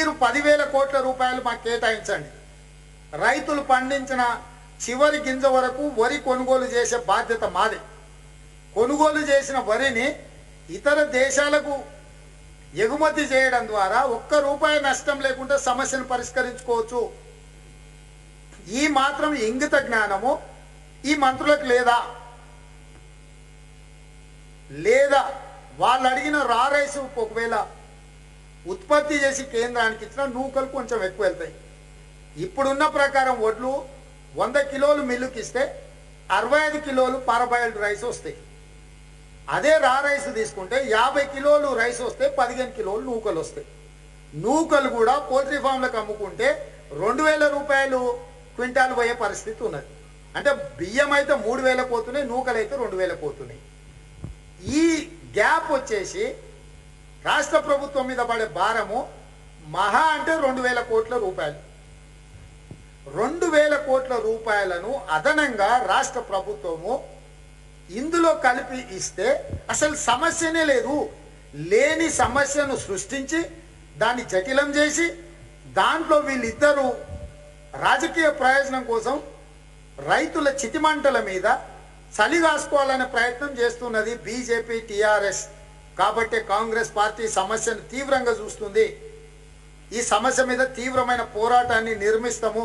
మీరు పదివేల కోట్ల రూపాయలు మాకు కేటాయించండి రైతులు పండించిన చివరి గింజ వరకు వరి కొనుగోలు చేసే బాధ్యత మాది కొనుగోలు చేసిన వరిని ఇతర దేశాలకు ఎగుమతి చేయడం ద్వారా ఒక్క రూపాయి నష్టం లేకుండా సమస్యను పరిష్కరించుకోవచ్చు ఈ మాత్రం ఇంగిత జ్ఞానము ఈ మంత్రులకు లేదా లేదా వాళ్ళు అడిగిన రా రైస్ ఒకవేళ ఉత్పత్తి చేసి కేంద్రానికి ఇచ్చిన నూకలు కొంచెం ఎక్కువ వెళ్తాయి ఇప్పుడున్న ప్రకారం వడ్లు వంద కిలోలు మిల్లుకి ఇస్తే అరవై ఐదు కిలోలు పారబాయిల్డ్ రైస్ వస్తాయి అదే రా రైస్ తీసుకుంటే యాభై కిలోలు రైస్ వస్తే పదిహేను కిలోలు నూకలు వస్తాయి నూకలు కూడా పోల్ట్రీ ఫామ్లకు అమ్ముకుంటే రెండు వేల రూపాయలు క్వింటాల్ పోయే పరిస్థితి ఉన్నది అంటే బియ్యం అయితే మూడు వేలకు పోతున్నాయి నూకలు అయితే రెండు వేలకు పోతున్నాయి ఈ గ్యాప్ వచ్చేసి రాష్ట్ర ప్రభుత్వం మీద పడే భారము మహా అంటే రెండు వేల కోట్ల రూపాయలు రెండు వేల కోట్ల రూపాయలను అదనంగా రాష్ట్ర ప్రభుత్వము ఇందులో కలిపి ఇస్తే అసలు సమస్యనే లేదు లేని సమస్యను సృష్టించి దాన్ని జటిలం చేసి దాంట్లో వీళ్ళిద్దరూ రాజకీయ ప్రయోజనం కోసం రైతుల చితిమంటల మీద చలి కాసుకోవాలనే ప్రయత్నం చేస్తున్నది బీజేపీ టిఆర్ఎస్ కాబట్టి కాంగ్రెస్ పార్టీ సమస్యను తీవ్రంగా చూస్తుంది ఈ సమస్య మీద తీవ్రమైన పోరాటాన్ని నిర్మిస్తాము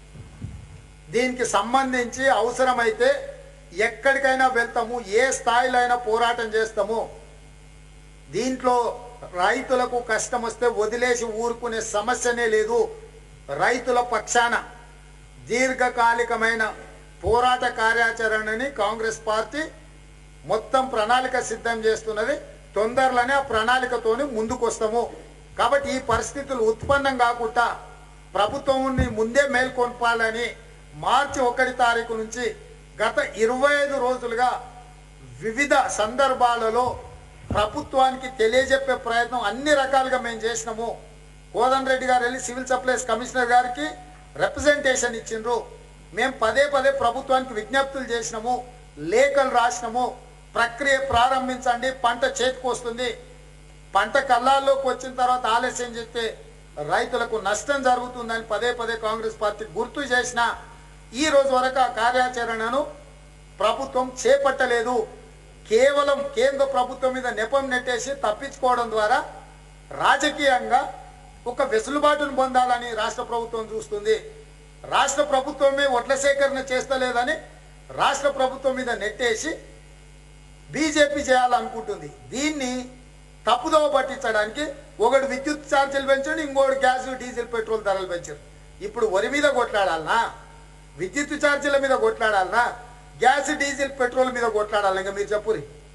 దీనికి సంబంధించి అవసరమైతే ఎక్కడికైనా వెళ్తాము ఏ స్థాయిలో అయినా పోరాటం చేస్తాము దీంట్లో రైతులకు కష్టం వస్తే వదిలేసి ఊరుకునే సమస్యనే లేదు రైతుల పక్షాన దీర్ఘకాలికమైన పోరాట కార్యాచరణని కాంగ్రెస్ పార్టీ మొత్తం ప్రణాళిక సిద్ధం చేస్తున్నది తొందరలోనే ఆ ప్రణాళికతోని ముందుకు వస్తాము కాబట్టి ఈ పరిస్థితులు ఉత్పన్నం కాకుండా ప్రభుత్వంని ముందే మేల్కొల్పాలని మార్చి ఒకటి తారీఖు నుంచి గత ఇరవై ఐదు రోజులుగా వివిధ సందర్భాలలో ప్రభుత్వానికి తెలియజెప్పే ప్రయత్నం అన్ని రకాలుగా మేము చేసినాము కోదన్ రెడ్డి గారు వెళ్ళి సివిల్ సప్లైస్ కమిషనర్ గారికి రిప్రజెంటేషన్ ఇచ్చిండ్రు మేము పదే పదే ప్రభుత్వానికి విజ్ఞప్తులు చేసినాము లేఖలు రాసినాము ప్రక్రియ ప్రారంభించండి పంట చేతికి వస్తుంది పంట కళ్ళాల్లోకి వచ్చిన తర్వాత ఆలస్యం చేస్తే రైతులకు నష్టం జరుగుతుందని పదే పదే కాంగ్రెస్ పార్టీ గుర్తు చేసిన ఈ రోజు వరకు ఆ కార్యాచరణను ప్రభుత్వం చేపట్టలేదు కేవలం కేంద్ర ప్రభుత్వం మీద నెపం నెట్టేసి తప్పించుకోవడం ద్వారా రాజకీయంగా ఒక వెసులుబాటును పొందాలని రాష్ట్ర ప్రభుత్వం చూస్తుంది రాష్ట్ర ప్రభుత్వమే వడ్ల సేకరణ చేస్తలేదని రాష్ట్ర ప్రభుత్వం మీద నెట్టేసి బీజేపీ చేయాలనుకుంటుంది దీన్ని తప్పుదోవ పట్టించడానికి ఒకడు విద్యుత్ ఛార్జీలు పెంచండి ఇంకోటి గ్యాస్ డీజిల్ పెట్రోల్ ధరలు పెంచారు ఇప్పుడు వరి మీద కొట్లాడాలనా విద్యుత్ ఛార్జీల మీద కొట్లాడాలనా గ్యాస్ డీజిల్ పెట్రోల్ మీద కొట్లాడాలి ఇంకా మీరు చెప్పురి